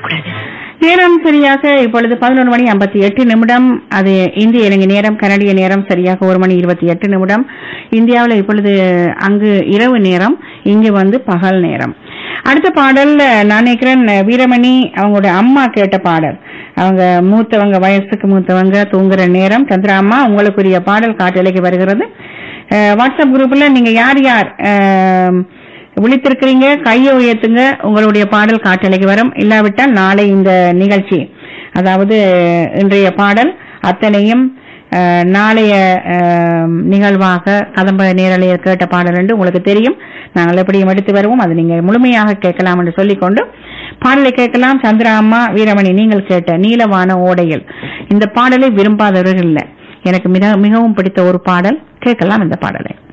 கூடாது நேரம் சரியாக இப்பொழுது பதினொரு மணி ஐம்பத்தி எட்டு நிமிடம் அது இந்திய இலங்கை நேரம் கனடிய நேரம் சரியாக ஒரு மணி இருபத்தி எட்டு நிமிடம் இந்தியாவில் இப்பொழுது அங்கு இரவு நேரம் இங்கு வந்து பகல் நேரம் அடுத்த பாடல் நான் நினைக்கிறேன் வீரமணி அவங்களுடைய அம்மா கேட்ட பாடல் அவங்க மூத்தவங்க வயசுக்கு மூத்தவங்க தூங்குற நேரம் சந்திரா அம்மா உங்களுக்குரிய பாடல் காட்டலைக்கு வருகிறது அஹ், வாட்ஸ்அப் குரூப்ல நீங்க யார் யார் அஹ், விழித்திருக்கிறீங்க கையை உயர்த்துங்க உங்களுடைய பாடல் காட்டலைக்கு வரும் இல்லாவிட்டால் நாளை இந்த நிகழ்ச்சி அதாவது இன்றைய பாடல் அத்தனையும் அஹ், நாளைய அஹ், நிகழ்வாக கதம்ப நேரலையில் கேட்ட பாடல் என்று உங்களுக்கு தெரியும் நாங்கள் எப்படியும் எடுத்து வருவோம் அது நீங்க முழுமையாக கேட்கலாம் என்று சொல்லிக்கொண்டு பாடலை கேட்கலாம் சந்திரா அம்மா வீரமணி நீங்கள் கேட்ட நீலவான ஓடையில் இந்த பாடலை விரும்பாதவர்கள் இல்லை எனக்கு மிக மிகவும் பிடித்த ஒரு பாடல் கேட்கலாம் இந்த பாடலை